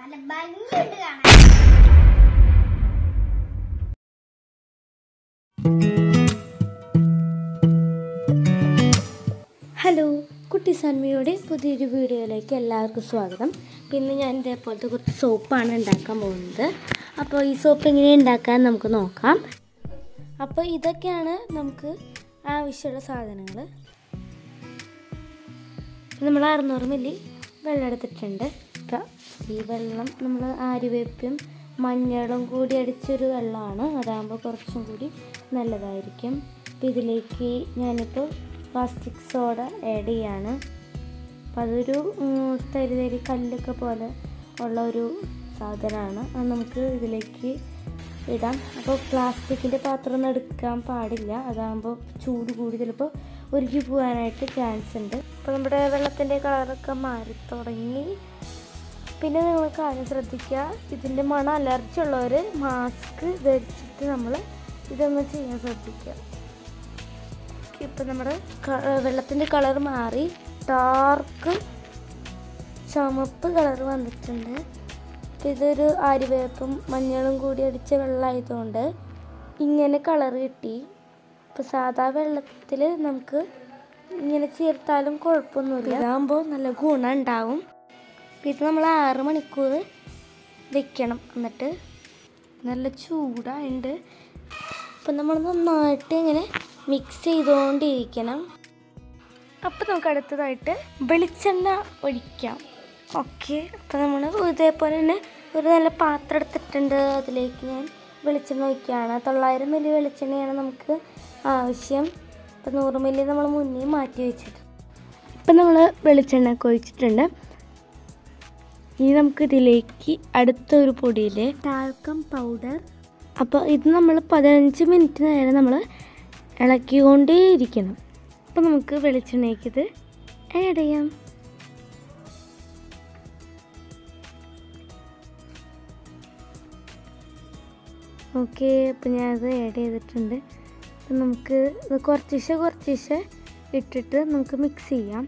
നല്ല ഭംഗിയുണ്ട് കാണാൻ ഹലോ കുട്ടി സന്മയുടെ പുതിയൊരു വീഡിയോയിലേക്ക് എല്ലാവർക്കും സ്വാഗതം പിന്നെ ഞാൻ ഇതേപോലത്തെ കുറച്ച് സോപ്പാണ് ഉണ്ടാക്കാൻ പോകുന്നത് അപ്പോൾ ഈ സോപ്പ് എങ്ങനെ ഉണ്ടാക്കാൻ നമുക്ക് നോക്കാം അപ്പോൾ ഇതൊക്കെയാണ് നമുക്ക് ആവശ്യമുള്ള സാധനങ്ങൾ നമ്മൾ അറുന്നൂറ് മില്ലി വെള്ളം എടുത്തിട്ടുണ്ട് അപ്പോൾ ഈ വെള്ളം നമ്മൾ ആര്യവേപ്പും മഞ്ഞളും കൂടി അടിച്ചൊരു വെള്ളമാണ് അതാകുമ്പോൾ കുറച്ചും കൂടി നല്ലതായിരിക്കും അപ്പോൾ ഇതിലേക്ക് ഞാനിപ്പോൾ പ്ലാസ്റ്റിക് സോഡ ആഡ് ചെയ്യാണ് അപ്പോൾ അതൊരു ഉം, തരി തരി കല്ലൊക്കെ പോലെ ഉള്ള ഒരു സാധനമാണ് അത് നമുക്ക് ഇതിലേക്ക് ഇടാം അപ്പോൾ പ്ലാസ്റ്റിക്കിൻ്റെ പാത്രം ഒന്നും എടുക്കാൻ പാടില്ല അതാകുമ്പോൾ ചൂട് കൂടി ചിലപ്പോൾ ഉരുകി പോകാനായിട്ട് ചാൻസ് ഉണ്ട് അപ്പോൾ നമ്മുടെ വെള്ളത്തിൻ്റെ കളറൊക്കെ മാറി തുടങ്ങി പിന്നെ നിങ്ങൾ കാര്യം ശ്രദ്ധിക്കുക ഇതിൻ്റെ മണം അലർജി ഉള്ളവർ മാസ്ക് ധരിച്ചിട്ട് നമ്മൾ ഇതൊന്ന് ചെയ്യാൻ ശ്രദ്ധിക്കുക ഇപ്പം നമ്മുടെ വെള്ളത്തിൻ്റെ കളർ മാറി ഡാർക്ക് ചുമപ്പ് കളർ വന്നിട്ടുണ്ട് അപ്പം ഇതൊരു ആര്യവേപ്പും മഞ്ഞളും കൂടി അടിച്ച വെള്ളമായതുകൊണ്ട് ഇങ്ങനെ കളർ കിട്ടി ഇപ്പം സാധാ വെള്ളത്തിൽ നമുക്ക് ഇങ്ങനെ ചേർത്താലും കുഴപ്പമൊന്നുമില്ല ഇതാകുമ്പോൾ നല്ല ഗുണം ഉണ്ടാവും അപ്പം ഇത് നമ്മൾ ആറ് മണിക്കൂർ വെക്കണം എന്നിട്ട് നല്ല ചൂടായുണ്ട് അപ്പം നമ്മൾ നന്നായിട്ട് ഇങ്ങനെ മിക്സ് ചെയ്തുകൊണ്ടിരിക്കണം അപ്പം നമുക്ക് അടുത്തതായിട്ട് വെളിച്ചെണ്ണ ഒഴിക്കാം ഓക്കെ അപ്പോൾ നമ്മൾ ഇതേപോലെ തന്നെ ഒരു നല്ല പാത്രം എടുത്തിട്ടുണ്ട് അതിലേക്ക് ഞാൻ വെളിച്ചെണ്ണ ഒഴിക്കുകയാണ് തൊള്ളായിരം മില്ലി വെളിച്ചെണ്ണയാണ് നമുക്ക് ആവശ്യം ഇപ്പം നൂറ് മില്ലി നമ്മൾ മുന്നേ മാറ്റി വെച്ചിട്ട് ഇപ്പം നമ്മൾ വെളിച്ചെണ്ണ ഒക്കെ ഒഴിച്ചിട്ടുണ്ട് ഇനി നമുക്ക് ഇതിലേക്ക് അടുത്തൊരു പൊടിയിലെ ടാൽക്കം പൗഡർ അപ്പോൾ ഇത് നമ്മൾ പതിനഞ്ച് മിനിറ്റ് നേരം നമ്മൾ ഇളക്കിക്കൊണ്ടേയിരിക്കണം അപ്പോൾ നമുക്ക് വെളിച്ചെണ്ണയ്ക്ക് ഇത് ആഡ് ചെയ്യാം ഓക്കെ അപ്പോൾ ഞാനത് ആഡ് ചെയ്തിട്ടുണ്ട് അപ്പം നമുക്ക് ഇത് കുറച്ചിശെ കുറച്ചിശെ ഇട്ടിട്ട് നമുക്ക് മിക്സ് ചെയ്യാം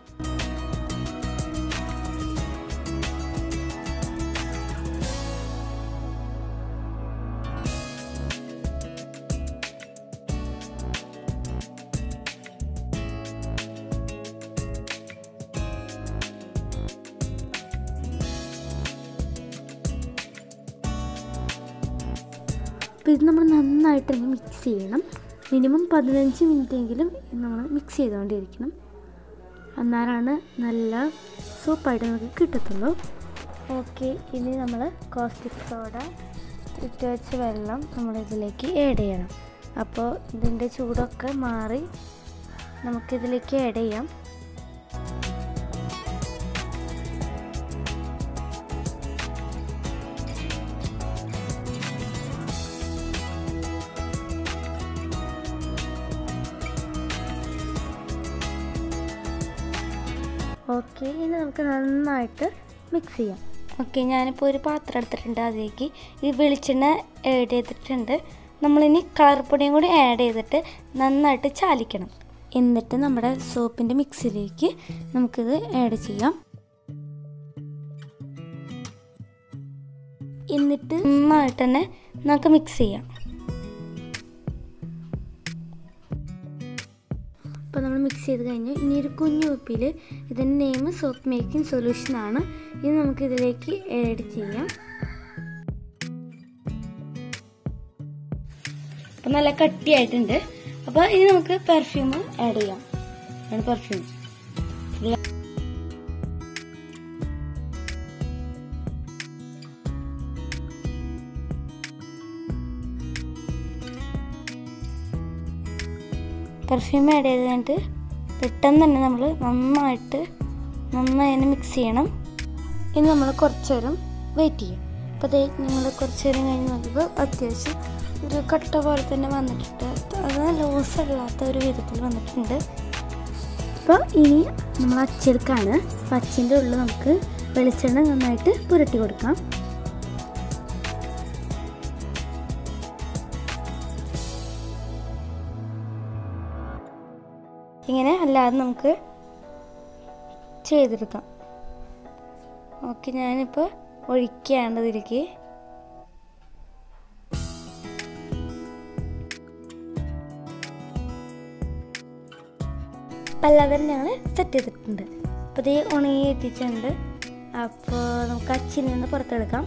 അപ്പോൾ ഇത് നമ്മൾ നന്നായിട്ട് തന്നെ മിക്സ് ചെയ്യണം മിനിമം പതിനഞ്ച് മിനിറ്റെങ്കിലും നമ്മൾ മിക്സ് ചെയ്തുകൊണ്ടിരിക്കണം അന്നേരമാണ് നല്ല സൂപ്പായിട്ട് നമുക്ക് കിട്ടത്തുള്ളൂ ഓക്കെ ഇനി നമ്മൾ കോസ്റ്റിക് സോഡ ഇട്ട് വെച്ച വെള്ളം നമ്മൾ ഇതിലേക്ക് ആഡ് ചെയ്യണം അപ്പോൾ ഇതിൻ്റെ ചൂടൊക്കെ മാറി നമുക്കിതിലേക്ക് ആഡ് ചെയ്യാം ഓക്കെ ഇനി നമുക്ക് നന്നായിട്ട് മിക്സ് ചെയ്യാം ഓക്കെ ഞാനിപ്പോൾ ഒരു പാത്രം എടുത്തിട്ടുണ്ട് അതിലേക്ക് ഈ വെളിച്ചെണ്ണ ആഡ് ചെയ്തിട്ടുണ്ട് നമ്മളിനി കളർ പൊടിയും കൂടി ആഡ് ചെയ്തിട്ട് നന്നായിട്ട് ചാലിക്കണം എന്നിട്ട് നമ്മുടെ സോപ്പിൻ്റെ മിക്സിലേക്ക് നമുക്കിത് ആഡ് ചെയ്യാം എന്നിട്ട് നന്നായിട്ട് തന്നെ നമുക്ക് മിക്സ് ചെയ്യാം അപ്പോൾ നമ്മൾ മിക്സ് ചെയ്ത് കഴിഞ്ഞു ഇനി ഒരു കുഞ്ഞു കുപ്പിയിൽ ഇതിൻ്റെ നെയിം സോപ്പ് മേക്കിംഗ് സൊല്യൂഷൻ ആണ് ഇത് നമുക്ക് ഇതിലേക്ക് ആഡ് ചെയ്യാം അപ്പം നല്ല കട്ടിയായിട്ടുണ്ട് അപ്പോൾ ഇനി നമുക്ക് പെർഫ്യൂം ആഡ് ചെയ്യാം ആണ് പെർഫ്യൂം പെർഫ്യൂം ആഡ് ചെയ്ത് കഴിഞ്ഞിട്ട് പെട്ടെന്ന് തന്നെ നമ്മൾ നന്നായിട്ട് നന്നായി തന്നെ മിക്സ് ചെയ്യണം ഇനി നമ്മൾ കുറച്ച് നേരം വെയിറ്റ് ചെയ്യും അപ്പോൾ അതേ നിങ്ങൾ കുറച്ച് നേരം കഴിഞ്ഞ് നോക്കിയപ്പോൾ അത്യാവശ്യം ഒരു കട്ട പോലെ തന്നെ വന്നിട്ടുണ്ട് അത് ലൂസ് അല്ലാത്ത ഒരു വിധത്തിൽ വന്നിട്ടുണ്ട് അപ്പോൾ ഇനി നമ്മൾ അച്ചെടുക്കാണ് അപ്പോൾ അച്ചിൻ്റെ ഉള്ളിൽ നമുക്ക് വെളിച്ചെണ്ണ നന്നായിട്ട് പുരട്ടി കൊടുക്കാം ഇങ്ങനെ അല്ലാതെ നമുക്ക് ചെയ്തെടുക്കാം ഓക്കെ ഞാനിപ്പോൾ ഒഴിക്കുകയാണ് ഇതിലേക്ക് അപ്പം എല്ലാവരും ഞങ്ങൾ സെറ്റ് ചെയ്തിട്ടുണ്ട് അപ്പോൾ ഇത് ഉണങ്ങി എത്തിച്ചിട്ടുണ്ട് അപ്പോൾ നമുക്ക് അച്ചിൽ നിന്ന് പുറത്തെടുക്കാം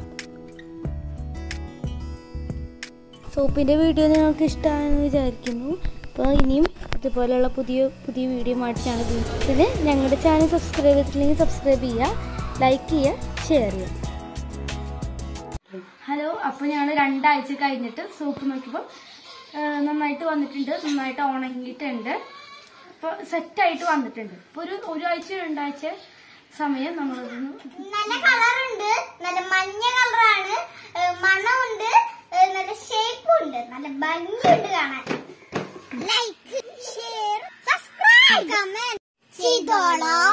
സോപ്പിൻ്റെ വീഡിയോ നിങ്ങൾക്ക് ഇഷ്ടമാണെന്ന് വിചാരിക്കുന്നു അപ്പോൾ ഇനിയും ഇതുപോലെയുള്ള പുതിയ പുതിയ വീഡിയോ ആയിട്ട് ചാനൽ പിന്നെ ഞങ്ങളുടെ ചാനൽ സബ്സ്ക്രൈബ് ചെയ്തിട്ടില്ലെങ്കിൽ സബ്സ്ക്രൈബ് ചെയ്യുക ലൈക്ക് ചെയ്യുക ഷെയർ ചെയ്യുക ഹലോ അപ്പോൾ ഞങ്ങൾ രണ്ടാഴ്ച കഴിഞ്ഞിട്ട് സോപ്പ് നോക്കിയപ്പോൾ നന്നായിട്ട് വന്നിട്ടുണ്ട് നന്നായിട്ട് ഉണങ്ങിയിട്ടുണ്ട് അപ്പോൾ സെറ്റായിട്ട് വന്നിട്ടുണ്ട് ഇപ്പോൾ ഒരു ഒരാഴ്ച രണ്ടാഴ്ച സമയം നമ്മളതൊന്ന് നല്ല കളറുണ്ട് നല്ല മഞ്ഞ കളറാണ് മണമുണ്ട് ഏഹ് നല്ല ഷേപ്പും ഉണ്ട് നല്ല ഭംഗിയുണ്ട് കാണാൻ ലൈക്ക് ഷെയർ സബ്സ്ക്രൈബ് കമന്റ് ചെയ്തോളാം